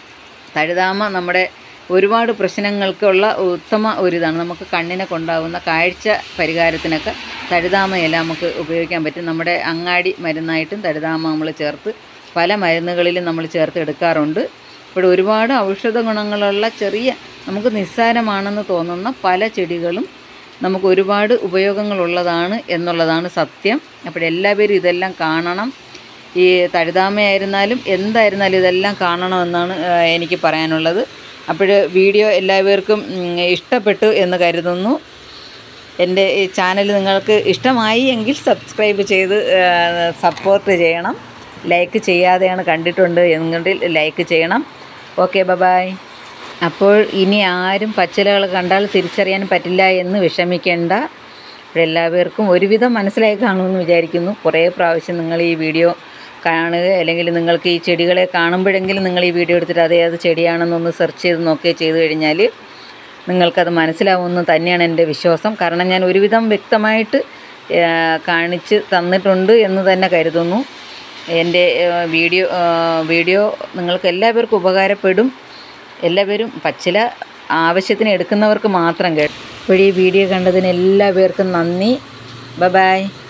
തഴുതാമ നമ്മുടെ ഒരുപാട് പ്രശ്നങ്ങൾക്കുള്ള ഉത്തമ ഒരിതാണ് നമുക്ക് കണ്ണിനെ കൊണ്ടാകുന്ന കാഴ്ച പരിഹാരത്തിനൊക്കെ തഴുതാമ ഇല നമുക്ക് ഉപയോഗിക്കാൻ പറ്റും നമ്മുടെ അങ്ങാടി മരുന്നായിട്ടും തഴുതാമ നമ്മൾ ചേർത്ത് പല മരുന്നുകളിലും നമ്മൾ ചേർത്ത് എടുക്കാറുണ്ട് ഇവിടെ ഒരുപാട് ഔഷധ ഗുണങ്ങളുള്ള ചെറിയ നമുക്ക് നിസ്സാരമാണെന്ന് തോന്നുന്ന പല ചെടികളും നമുക്ക് ഒരുപാട് ഉപയോഗങ്ങളുള്ളതാണ് എന്നുള്ളതാണ് സത്യം അപ്പോൾ എല്ലാവരും ഇതെല്ലാം കാണണം ഈ തഴുതാമയായിരുന്നാലും എന്തായിരുന്നാലും ഇതെല്ലാം കാണണമെന്നാണ് ആ, എനിക്ക് പറയാനുള്ളത് അപ്പോൾ വീഡിയോ എല്ലാവർക്കും ഉം, ഇഷ്ടപ്പെട്ടു എന്ന് കരുതുന്നു എൻ്റെ ഈ ചാനൽ നിങ്ങൾക്ക് ഇഷ്ടമായി എങ്കിൽ സബ്സ്ക്രൈബ് ചെയ്ത് സപ്പോർട്ട് ചെയ്യണം ലൈക്ക് ചെയ്യാതെയാണ് കണ്ടിട്ടുണ്ട് എന്നുണ്ടെങ്കിൽ ലൈക്ക് ചെയ്യണം ഓക്കെ ബബായ് അപ്പോൾ ഇനി ആരും പച്ചിലകൾ കണ്ടാൽ തിരിച്ചറിയാൻ പറ്റില്ല എന്ന് വിഷമിക്കേണ്ട അപ്പോൾ എല്ലാവർക്കും ഒരുവിധം മനസ്സിലായി കാണുമെന്ന് വിചാരിക്കുന്നു കുറേ പ്രാവശ്യം നിങ്ങൾ ഈ വീഡിയോ കാണുക അല്ലെങ്കിൽ നിങ്ങൾക്ക് ഈ ചെടികളെ കാണുമ്പോഴെങ്കിലും നിങ്ങൾ ഈ വീഡിയോ എടുത്തിട്ട് അതേ അത് ചെടിയാണെന്നൊന്ന് സെർച്ച് ചെയ്ത് നോക്കുകയോ ചെയ്ത് കഴിഞ്ഞാൽ നിങ്ങൾക്കത് മനസ്സിലാവുമെന്ന് തന്നെയാണ് എൻ്റെ വിശ്വാസം കാരണം ഞാൻ ഒരുവിധം വ്യക്തമായിട്ട് ആ, കാണിച്ച് തന്നിട്ടുണ്ട് എന്ന് തന്നെ കരുതുന്നു എൻ്റെ ആ, വീഡിയോ ആ, വീഡിയോ നിങ്ങൾക്ക് എല്ലാവർക്കും ഉപകാരപ്പെടും എല്ലാവരും പച്ചില ആവശ്യത്തിന് എടുക്കുന്നവർക്ക് മാത്രം കേട്ടോ അപ്പോൾ ഈ വീഡിയോ കണ്ടതിന് എല്ലാവർക്കും നന്ദി ബ ബായ്